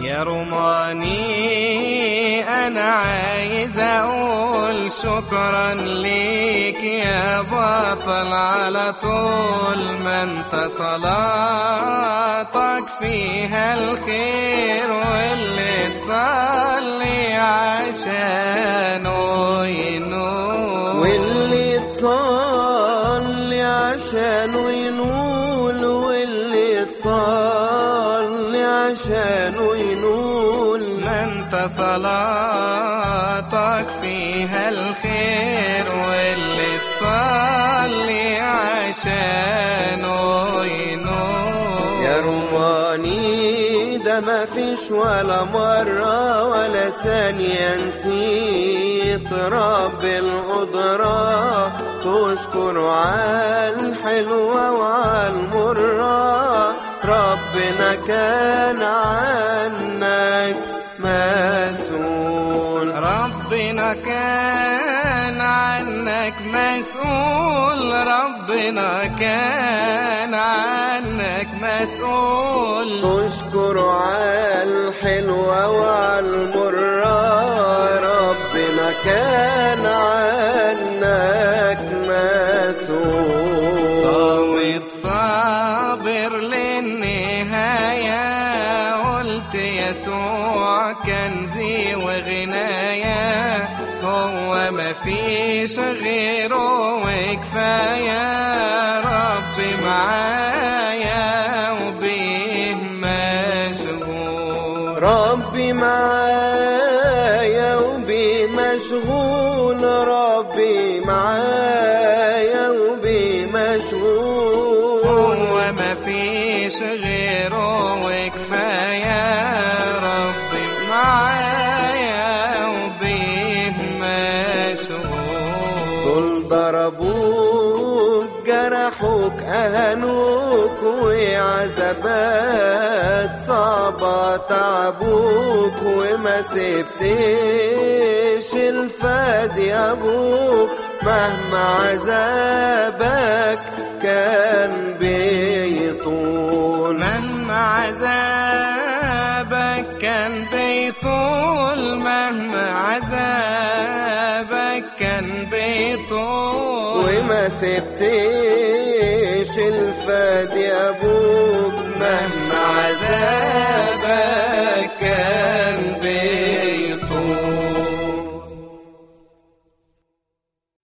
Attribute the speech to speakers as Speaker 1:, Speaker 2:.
Speaker 1: يا روماني أنا عايز أقول شكرا ليك يا بطل على طول ما انت صلاتك فيها الخير واللي تصلي عشانه ينور
Speaker 2: واللي تصلي عشانه ينول واللي تصلي عشانه ينول
Speaker 1: ما انت صلاتك فيها الخير واللي تصلي عشانه ينور
Speaker 2: يا روماني ده ما فيش ولا مرة ولا ثانية نسيت رب القدرة تشكر على الحلوة وعلى المرة ربنا كان عنك مسؤول
Speaker 1: ربنا كان عنك مسؤول ربنا كان عنك مسؤول
Speaker 2: تشكر على الحلوة وعلى المرة ربنا كان عنك مسؤول
Speaker 1: صامت صابر للنهاية قلت يسوع كنزي وغنايا هو ما فيش غيره وكفاية ربي معايا وبيه مشغول
Speaker 2: ربي معايا وبي مشغول ربي معايا وبي مشغول
Speaker 1: هو ما فيش غيره وكفاية ربي معايا وبيه مشغول
Speaker 2: دول ضربوك جرحوك أهنوك وعذابات صعبة تعبوك وما سبتش الفادي أبوك مهما عذابك كان بيطول
Speaker 1: مهما عذابك كان بيطول مهما عذابك كان بيطول
Speaker 2: وما سبتش الفادي أبوك مهما عذابك